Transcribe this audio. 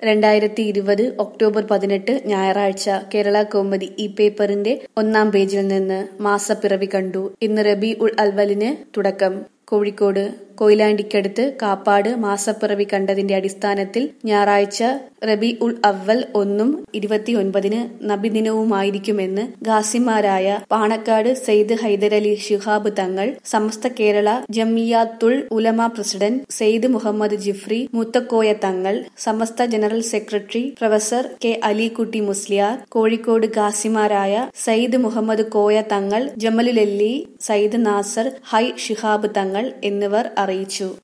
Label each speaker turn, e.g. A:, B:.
A: രണ്ടായിരത്തി ഇരുപത് ഒക്ടോബർ പതിനെട്ട് ഞായറാഴ്ച കേരള കൗമുദി ഈ പേപ്പറിന്റെ ഒന്നാം പേജിൽ നിന്ന് മാസപ്പിറവി കണ്ടു ഇന്ന് റബി ഉൾ അവലിന് തുടക്കം കോഴിക്കോട് കൊയിലാണ്ടിക്കടുത്ത് കാപ്പാട് മാസപ്പിറവി കണ്ടതിന്റെ അടിസ്ഥാനത്തിൽ ഞായറാഴ്ച റബി ഉൾ അവൽ ഒന്നും ഇരുപത്തിയൊൻപതിന് നബിദിനവുമായിരിക്കുമെന്ന് ഖാസിമാരായ Panakkad Syed Hyderali Shihab Thangal Samastha Kerala Jamiyyathul Ulama president Syed Muhammad Jifri Muthukoya Thangal Samastha general secretary professor K Alikutty Musliyar Kozhikode ഖാസിമാരായ സയ്യിദ് മുഹമ്മദ് കോയ തങ്ങൾ ജമലുലല്ലി സയ്യിദ് നാസർ ഹൈ ഷിഹാബ് തങ്ങൾ എന്നിവർ അറിയിച്ചു